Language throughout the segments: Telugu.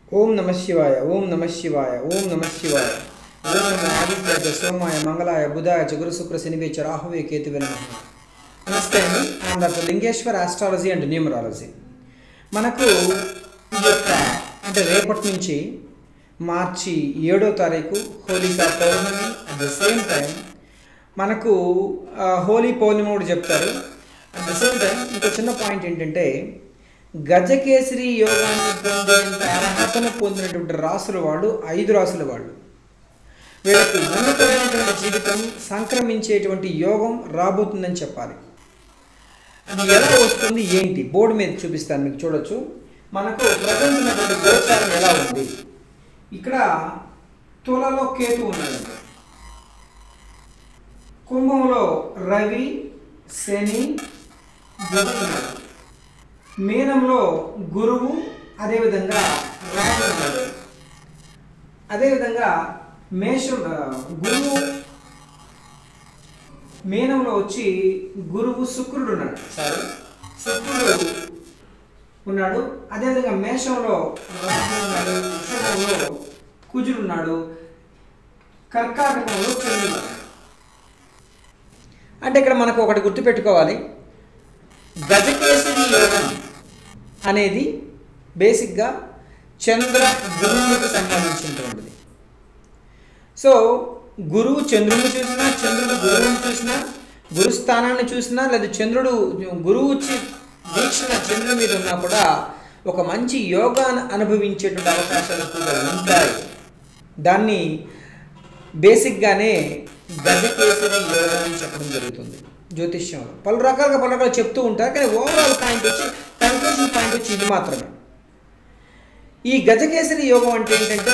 ఓం నమ శివాయ ఓం నమ శివాయ ఓం నమ శివాయ ఓం నమ ఆదిత్యాయ సోమాయ మంగళాయ బుధాయ చగురు శుక్ర శనివే చ రాహువే కేతువే నమ నమస్తే అండి I'm doctor Lingeshwar astrology and numerology మనకు ఈ యొక్క అంటే రేపటి నుంచి మార్చి ఏడో తారీఖు హోలీకా పౌర్ణమి అట్ ద సేమ్ టైం మనకు ఆ, హోలీ పౌర్ణమి కూడా చెప్తారు అట్ ద సేమ్ టైం ఇంకో చిన్న పాయింట్ ఏంటంటే గజకేసరి యోగాన్ని పొందేంత అర్హతను పొందినటువంటి రాసుల వాళ్ళు ఐదు రాసుల వాళ్ళు వీళ్ళకి ఉన్నతమైనటువంటి జీవితం సంక్రమించేటువంటి యోగం రాబోతుందని చెప్పాలి అది ఎలా వస్తుంది ఏంటి బోర్డు మీద చూపిస్తాను మీకు చూడొచ్చు మనకు ప్రజెంట్ ఉన్నటువంటి గోచారం ఎలా ఉంది ఇక్కడ తులలో కేతు ఉన్నాడండి కుంభంలో రవి శని బుధుడు ఉన్నాడు మీనంలో గురువు అదేవిధంగా రాహు ఉన్నాడు అదేవిధంగా మేషం ఆ, గురువు మీనంలో వచ్చి గురువు శుక్రుడు ఉన్నాడు సారీ శుక్రుడు ఉన్నాడు అదేవిధంగా మేషంలో రాహు ఉన్నాడు వృషభంలో కుజుడు ఉన్నాడు కర్కాటకంలో చంద్రుడు ఉన్నాడు. అంటే ఇక్కడ మనకు ఒకటి గుర్తుపెట్టుకోవాలి గజకేసరి యోగం అనేది బేసిక్గా చంద్ర గురువులకు సంబంధించినటువంటిది సో గురువు చంద్రుడిని చూసినా చంద్రుడు గురువుని చూసినా గురుస్థానాన్ని చూసినా లేదా చంద్రుడు గురువు వచ్చి వీక్షణ చంద్రుడి మీద ఉన్నా కూడా ఒక మంచి యోగాను అనుభవించేటువంటి అవకాశాలు కూడా ఉంటాయి దాన్ని బేసిక్గానే గజకేసరి యోగం అని చెప్పడం జరుగుతుంది జ్యోతిష్యంలో పలు రకాలుగా పలు రకాలు చెప్తూ ఉంటారు కానీ ఓవరాల్ పాయింట్ వచ్చి కన్క్లూషన్ పాయింట్ వచ్చి ఇది మాత్రమే ఈ గజకేసరి యోగం అంటే ఏంటంటే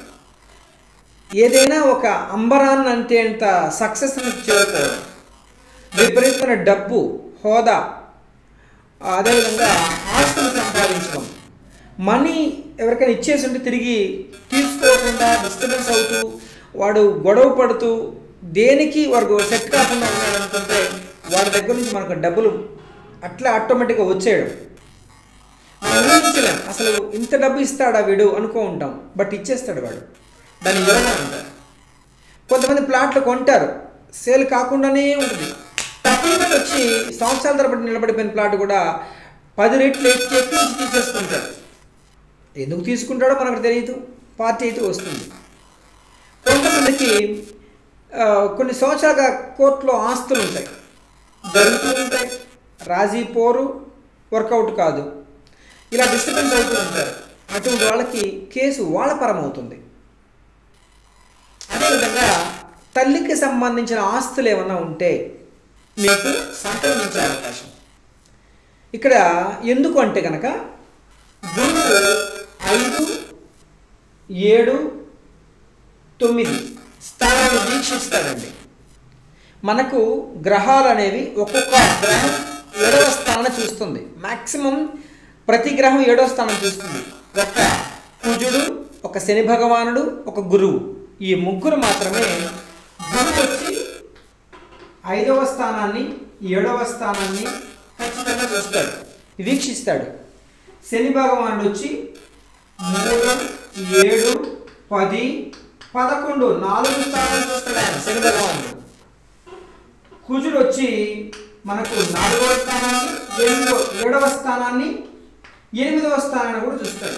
ఏదైనా ఒక అంబరాన్ని అంతేంత సక్సెస్ చేరుకోవడం విపరీతమైన డబ్బు హోదా అదేవిధంగా ఆస్తులు సంపాదించడం మనీ ఎవరికైనా ఇచ్చేసి ఉంటే తిరిగి తీసుకోకుండా డిస్టర్బెన్స్ అవుతూ వాడు గొడవ పడుతూ దేనికి వాడు సెట్ కాకుండా ఉన్నాడనుకుంటే వాడి దగ్గర నుంచి మనకు డబ్బులు అట్లా ఆటోమేటిక్గా వచ్చేయడం మనం ఊహించలేం అసలు ఇంత డబ్బు ఇస్తాడా వీడు అనుకో ఉంటాం బట్ ఇచ్చేస్తాడు వాడు దాని యోగం అంటారు కొంతమంది ప్లాట్లు కొంటారు సేల్ కాకుండానే ఉంటుంది తక్కువ వచ్చి సంవత్సరాల తరబడి నిలబడిపోయిన ప్లాట్ కూడా పది రెట్లు ఎక్కి ఎక్కువ నుంచి తీసేసుకుంటారు ఎందుకు తీసుకుంటాడో మనకు తెలియదు పార్టీ అయితే వస్తుంది కొంతమందికి ఆ, కొన్ని సంవత్సరాలుగా కోర్టులో ఆస్తులు ఉంటాయి జరుగుతూ ఉంటాయి రాజీ పోరు వర్కౌట్ కాదు ఇలా డిస్టర్బెన్స్ అవుతూ ఉంటారు అటువంటి వాళ్ళకి కేసు వాళ్ళ పరమవుతుంది అదేవిధంగా తల్లికి సంబంధించిన ఆస్తులు ఏమన్నా ఉంటే మీకు సంక్రమించే అవకాశం ఇక్కడ ఎందుకు అంటే కనుక గురువు ఐదు ఏడు తొమ్మిది స్థానాన్ని వీక్షిస్తాడండి మనకు గ్రహాలు అనేవి ఒక్కొక్క గ్రహం ఏడవ స్థానాన్ని చూస్తుంది మాక్సిమం ప్రతి గ్రహం ఏడవ స్థానం చూస్తుంది ఒక కుజుడు ఒక శని భగవానుడు ఒక గురువు ఈ ముగ్గురు మాత్రమే గురువు వచ్చి ఐదవ స్థానాన్ని ఏడవ స్థానాన్ని ఖచ్చితంగా చూస్తాడు వీక్షిస్తాడు శని భగవానుడు వచ్చి మూడు ఏడు పది పదకొండు నాలుగు స్థానాలు చూస్తాడు ఆయన శని భగవానుడు కుజుడు వచ్చి మనకు నాలుగవ స్థానాన్ని ఎనిమిదవ ఏడవ స్థానాన్ని ఎనిమిదవ స్థానాన్ని కూడా చూస్తాడు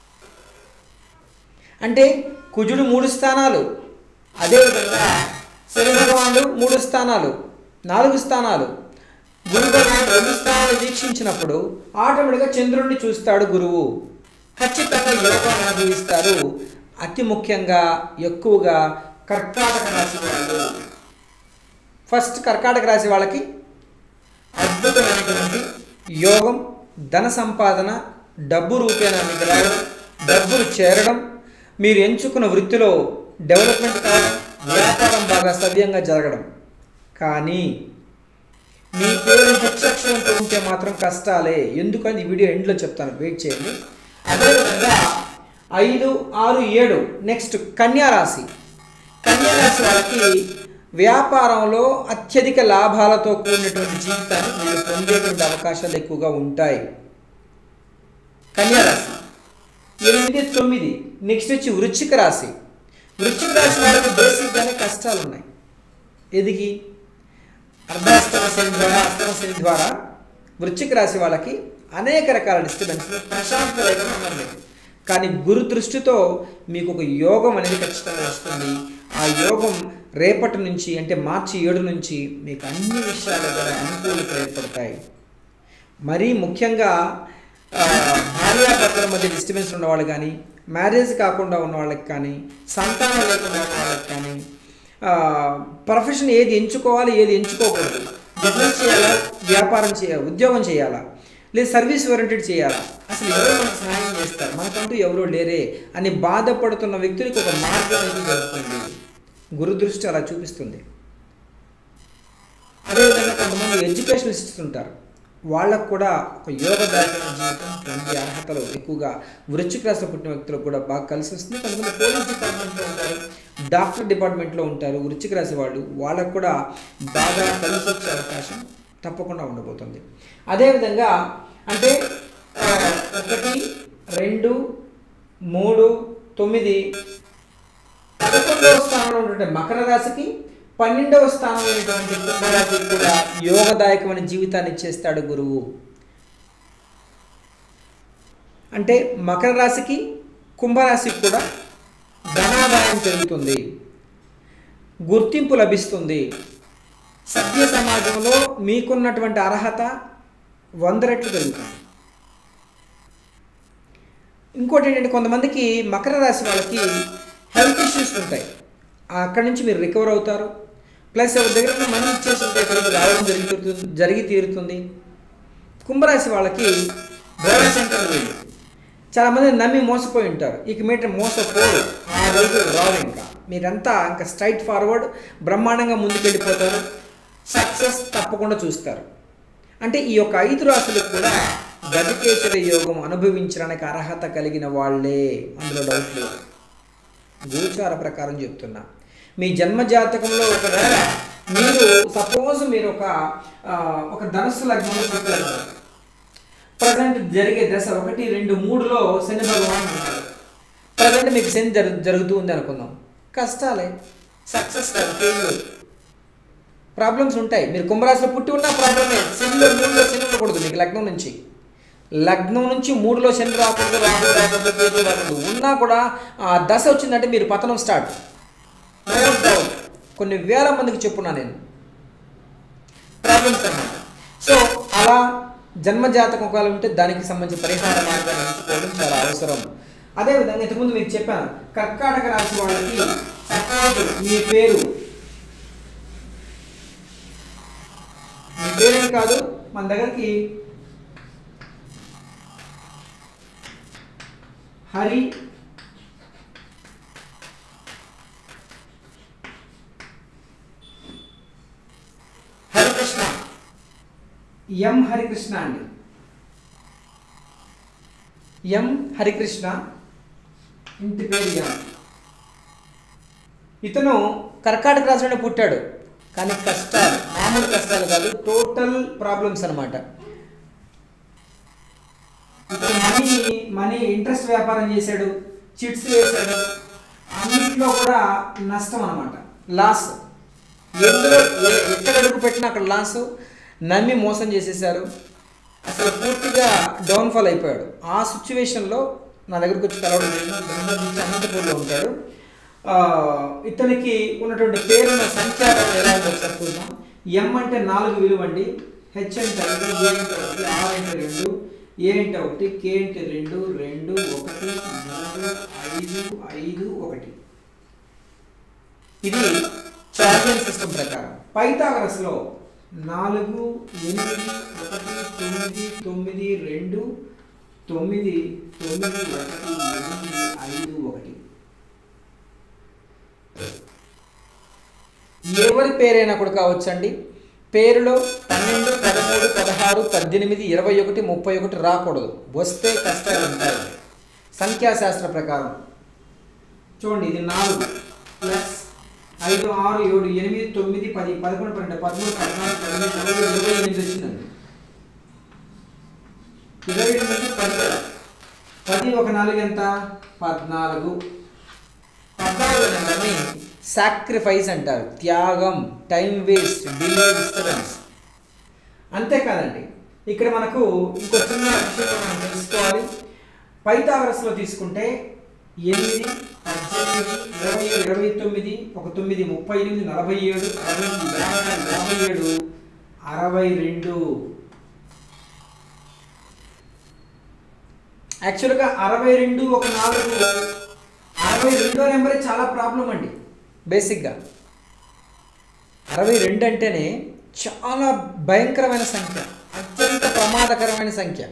అంటే కుజుడు మూడు స్థానాలు అదేవిధంగా శని భగవానుడు మూడు స్థానాలు నాలుగు స్థానాలు గురు భగవానుడు రెండు స్థానాలు వీక్షించినప్పుడు ఆటోమేటిక్గా చంద్రుడిని చూస్తాడు గురువు ఖచ్చితంగా యోగాన్ని అనుభవిస్తారు అతి ముఖ్యంగా ఎక్కువగా కర్కాటక రాశి వాళ్ళు ఫస్ట్ కర్కాటక రాశి వాళ్ళకి అద్భుతమైనటువంటి యోగం ధన సంపాదన డబ్బు రూపేణా మీకు రావడం డబ్బులు చేరడం మీరు ఎంచుకున్న వృత్తిలో డెవలప్మెంట్ కావడం వ్యాపారం బాగా సవ్యంగా జరగడం కానీ మీ పేరు హెచ్చక్షరంతో ఉంటే మాత్రం కష్టాలే ఎందుకని ఈ వీడియో ఎండ్లో చెప్తాను వెయిట్ చేయండి అదేవిధంగా ఐదు ఆరు ఏడు నెక్స్ట్ కన్యా రాశి కన్యా రాశి వాళ్ళకి వ్యాపారంలో అత్యధిక లాభాలతో కూడినటువంటి జీవితాన్ని మీరు పొందేటువంటి అవకాశాలు ఎక్కువగా ఉంటాయి కన్యా రాశి ఎనిమిది ఎనిమిది తొమ్మిది నెక్స్ట్ వచ్చి వృశ్చిక రాశి వృశ్చిక రాశి వాళ్ళకి బేసిక్గానే కష్టాలు ఉన్నాయి ఎదిగి అర్ధాష్టమ శని ద్వారా అష్టమ శని ద్వారా వృశ్చిక రాశి వాళ్ళకి అనేక రకాల డిస్టర్బెన్స్లు ప్రశాంత లేకుండా ఉంది కానీ గురు దృష్టితో మీకు ఒక యోగం అనేది ఖచ్చితంగా వస్తుంది ఆ యోగం రేపటి నుంచి అంటే మార్చి ఏడు నుంచి మీకు అన్ని విషయాలు కూడా అనుకూలత ఏర్పడతాయి మరీ ముఖ్యంగా ఆ, భార్యాభర్తల మధ్య డిస్టర్బెన్స్ ఉన్నవాళ్ళు కానీ మ్యారేజ్ కాకుండా ఉన్న వాళ్ళకి కానీ సంతానం లేకుండా ఉన్న వాళ్ళకి కానీ ప్రొఫెషన్ ఏది ఎంచుకోవాలి ఏది ఎంచుకోకూడదు బిజినెస్ చేయాలా వ్యాపారం చేయాలి ఉద్యోగం చేయాలా లేదా సర్వీస్ ఓరియంటెడ్ చేయాలా అసలు ఎవరు మనకు సహాయం చేస్తారు మనకంటూ ఎవరో లేరే అని బాధపడుతున్న వ్యక్తులకు ఒక మార్గం అనేది దొరుకుతుంది గురు దృష్టి అలా చూపిస్తుంది అదేవిధంగా కొంతమంది ఎడ్యుకేషనిస్ట్స్ ఉంటారు వాళ్ళకు కూడా ఒక యోగదాయకమైన జీవితం పొందే అర్హతలు ఎక్కువగా వృశ్చిక రాశిలో పుట్టిన వ్యక్తులకు కూడా బాగా కలిసి వస్తుంది కొంతమంది పోలీస్ డిపార్ట్మెంట్లో ఉంటారు డాక్టర్ డిపార్ట్మెంట్లో ఉంటారు వృశ్చిక రాశి వాళ్ళు వాళ్ళకు కూడా బాగా కలిసి వచ్చే అవకాశం తప్పకుండా ఉండబోతుంది అదేవిధంగా అంటే ఆ, ఒకటి రెండు మూడు తొమ్మిది పదకొండవ స్థానంలో ఉన్నటువంటి మకర రాశికి పన్నెండవ స్థానంలో ఉన్నటువంటి కుంభరాశికి కూడా యోగదాయకమైన జీవితాన్ని ఇచ్చేస్తాడు గురువు అంటే మకర రాశికి కుంభరాశికి కూడా ధనాదాయం పెరుగుతుంది గుర్తింపు లభిస్తుంది సభ్య సమాజంలో మీకున్నటువంటి అర్హత వంద రెట్లు పెరుగుతుంది ఇంకోటి ఏంటంటే కొంతమందికి మకర రాశి వాళ్ళకి హెల్త్ ఇష్యూస్ ఉంటాయి అక్కడి నుంచి మీరు రికవర్ అవుతారు ప్లస్ ఎవరి దగ్గర ఉన్న మనీ ఇచ్చేసి ఉంటే ఇక్కడికి రావడం జరిగి తీరుతుంది జరిగి తీరుతుంది కుంభరాశి వాళ్ళకి గోడ సెంటర్ వీళ్ళు చాలామంది నమ్మి మోసపోయి ఉంటారు ఇక మీట మోసపోరు ఆ రోజు రావు ఇంకా మీరంతా ఇంకా స్ట్రైట్ ఫార్వర్డ్ బ్రహ్మాండంగా ముందుకెళ్ళిపోతారు సక్సెస్ తప్పకుండా చూస్తారు అంటే ఈ యొక్క ఐదు రాశులకు కూడా గజకేశ్వర యోగం అనుభవించడానికి అర్హత కలిగిన వాళ్ళే అందులో డౌట్ లేదు గోచార ప్రకారం చెప్తున్నా మీ జన్మ జాతకంలో ఒకవేళ మీరు సపోజ్ మీరు ఒక ఆ, ఒక ధనుస్సు లగ్నంలో పుట్టారు ప్రజెంట్ జరిగే దశ ఒకటి రెండు మూడులో శని భగవాన్ ఉంటాడు ప్రజెంట్ మీకు శని జరు జరుగుతూ ఉంది అనుకుందాం కష్టాలే సక్సెస్ ఫెయిల్యూర్ ప్రాబ్లమ్స్ ఉంటాయి మీరు కుంభరాశిలో పుట్టి ఉన్న ప్రాబ్లమే శనిలో మూడులో శని ఉండకూడదు మీకు లగ్నం నుంచి లగ్నం నుంచి మూడులో శని రాకూడదు రాకూడదు రాకూడదు కేతు రాకూడదు ఉన్నా కూడా ఆ దశ వచ్చిందంటే మీరు పతనం స్టార్ట్ నో డౌట్ కొన్ని వేల మందికి చెప్పున్నా నేను ప్రాబ్లమ్స్ అన్నమాట సో అలా జన్మ జాతకం ఒకవేళ ఉంటే దానికి సంబంధించి పరిహార మార్గాన్ని ఎంచుకోవడం చాలా అవసరం అదేవిధంగా ఇంతకుముందు మీకు చెప్పాను కర్కాటక రాశి వాళ్ళకి suppose మీ పేరు మీ పేరేం కాదు మన దగ్గరికి హరి హరికృష్ణ ఎం హరికృష్ణ అండి ఎం హరికృష్ణ ఇంటి పేరు ఎం ఇతను కర్కాటక రాశిలోనే పుట్టాడు కానీ కష్టాలు మామూలు కష్టాలు కాదు టోటల్ ప్రాబ్లమ్స్ అనమాట ఇప్పుడు మనీ మనీ ఇంట్రెస్ట్ వ్యాపారం చేశాడు చిట్స్ వేశాడు అన్నింటిలో కూడా నష్టం అనమాట లాస్ ఎందులో ఏ- ఎక్కడ అడుగు పెట్టినా అక్కడ లాస్ నమ్మి మోసం చేసేసారు అసలు పూర్తిగా డౌన్ఫాల్ అయిపోయాడు ఆ సిచ్యువేషన్లో నా దగ్గరకు వచ్చి కలవడం జరిగింది. బెంగళూరు నుంచి అనంతపూర్లో ఉంటాడు ఆ, ఇతనికి ఉన్నటువంటి పేరున్న సంఖ్యాబలం ఎలా ఉందో ఒకసారి చూద్దాం ఎం అంటే నాలుగు విలువ అండి హెచ్ అంటే ఐదు ఏ అంటే ఒకటి ఆర్ అంటే రెండు ఏ అంటే ఒకటి కే అంటే రెండు రెండు ఒకటి మూడు ఐదు ఐదు ఒకటి ఇది చార్జియన్ సిస్టమ్ ప్రకారం పైథాగరస్లో నాలుగు ఎనిమిది ఒకటి తొమ్మిది తొమ్మిది రెండు తొమ్మిది తొమ్మిది ఒకటి ఎనిమిది ఐదు ఒకటి ఎవరి పేరైనా కూడా కావచ్చండి పేరులో పన్నెండు పదమూడు పదహారు పద్దెనిమిది ఇరవై ఒకటి ముప్పై ఒకటి రాకూడదు వస్తే కష్టాలు ఉంటాయి సంఖ్యాశాస్త్ర ప్రకారం చూడండి ఇది నాలుగు ప్లస్ ఐదు ఆరు ఏడు ఎనిమిది తొమ్మిది పది పదకొండు పన్నెండు పదమూడు పద్నాలుగు పదిహేను నలభై ఇరవై ఎనిమిది వచ్చిందండి ఇరవై ఎనిమిది పది పది ఒక నాలుగు ఎంత పద్నాలుగు పద్నాలుగు నెంబర్ని సాక్రిఫైస్ అంటారు త్యాగం టైం వేస్ట్ డిలే డిస్టర్బెన్స్ అంతేకాదండి ఇక్కడ మనకు ఇంకో చిన్న విషయం మనం తెలుసుకోవాలి పైథాగరస్లో తీసుకుంటే ఎనిమిది పద్దెనిమిది ఇరవై ఏడు ఇరవై తొమ్మిది ఒక తొమ్మిది ముప్పై ఎనిమిది నలభై ఏడు అరవై ఎనిమిది యాభై యాభై ఏడు అరవై రెండు యాక్చువల్గా అరవై రెండు ఒక నాలుగు అరవై రెండో నెంబరే చాలా ప్రాబ్లం అండి బేసిక్గా అరవై రెండు అంటేనే చాలా భయంకరమైన సంఖ్య అత్యంత ప్రమాదకరమైన సంఖ్య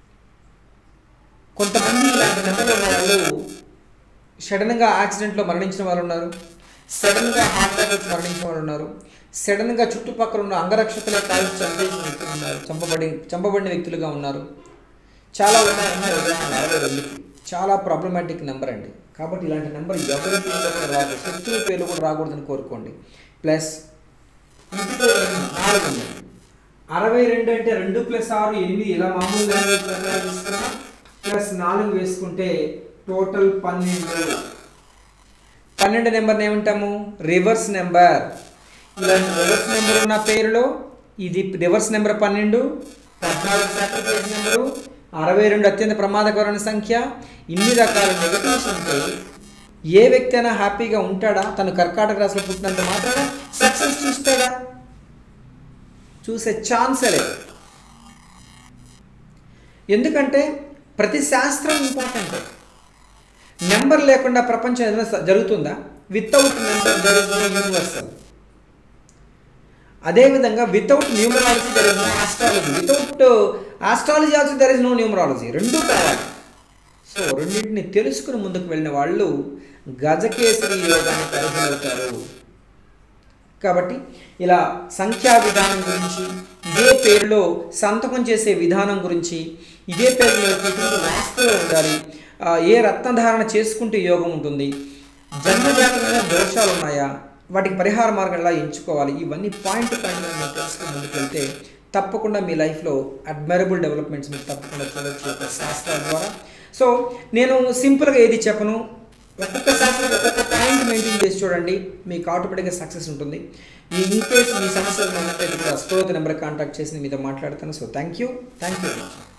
కొంతమంది ఇలాంటి నెంబర్లు ఉన్న వాళ్ళు సడన్గా యాక్సిడెంట్లో మరణించిన వాళ్ళు ఉన్నారు సడన్గా హార్ట్ అటాక్ వచ్చి మరణించిన వాళ్ళు ఉన్నారు సడన్గా చుట్టుపక్కల ఉన్న అంగరక్షకులే కాల్చి చంపేసిన వ్యక్తులు ఉన్నారు చంపబడి చంపబడిన వ్యక్తులుగా ఉన్నారు చాలా ఉన్నాయి ఉదాహరణ అరవై రెండుకి చాలా ప్రాబ్లమాటిక్ నెంబర్ అండి కాబట్టి ఇలాంటి నెంబర్ ఎవరి పేర్లు కూడా రాకూడదు శత్రువు పేర్లు కూడా రాకూడదని కోరుకోండి ప్లస్ ఇంటితో నాలుగు ఉంది. అరవై రెండు అంటే రెండు ప్లస్ ఆరు ఎనిమిది ఇలా మామూలు లాంగ్వేజ్ ప్రకారం తీసుకున్నాం ప్లస్ నాలుగు వేసుకుంటే టోటల్ పన్నెండు పన్నెండు నెంబర్ని ఏమంటాము రివర్స్ నెంబర్ ఇలాంటి రివర్స్ నెంబర్ ఉన్న పేరులో ఇది రివర్స్ నెంబర్ పన్నెండు పద్నాలుగు సాక్రిఫైస్ నెంబరు అరవై రెండు అత్యంత ప్రమాదకరమైన సంఖ్య ఇన్ని రకాల నెగటివ్స్ ఉంటే ఏ వ్యక్తి అయినా హ్యాపీగా ఉంటాడా తను కర్కాటక రాశిలో పుట్టినంత మాత్రాన సక్సెస్ చూస్తాడా చూసే ఛాన్సే లేదు ఎందుకంటే ప్రతి శాస్త్రం ఇంపార్టెంట్ నెంబర్ లేకుండా ప్రపంచం ఏదైనా స- జరుగుతుందా without number there is no universal అదేవిధంగా without numerology there is no astrology without astrology also there is no numerology రెండూ కావాలి సో రెండింటిని తెలుసుకుని ముందుకు వెళ్ళిన వాళ్ళు గజకేసరి యోగానికి అర్హులవుతారు కాబట్టి ఇలా సంఖ్యా విధానం గురించి ఇదే పేరులో సంతకం చేసే విధానం గురించి ఇదే పేరులో ఎటువంటి వాస్తులో ఉండాలి ఆ, ఏ రత్నధారణ చేసుకుంటే యోగం ఉంటుంది జన్మజాతమైన దోషాలు ఉన్నాయా వాటికి పరిహార మార్గం ఎలా ఎంచుకోవాలి ఇవన్నీ పాయింట్ పాయింట్ మీరు తెలుసుకుని ముందుకు వెళ్తే తప్పకుండా మీ లైఫ్లో అడ్మైరబుల్ డెవలప్మెంట్స్ మీరు తప్పకుండా చూడొచ్చు ఒక శాస్త్రాల ద్వారా సో నేను సింపుల్గా ఏది చెప్పను ఒక్కొక్క శాస్త్రం ఒక్కొక్క పాయింట్ మెయింటైన్ చేసి చూడండి మీకు ఆటోమేటిక్గా సక్సెస్ ఉంటుంది ఈ ఇన్ కేస్ మీ సమస్యలు ఉన్నట్లయితే కూడా స్క్రోత్ నెంబర్ కాంటాక్ట్ చేసి మీతో మాట్లాడతాను so thank you thank you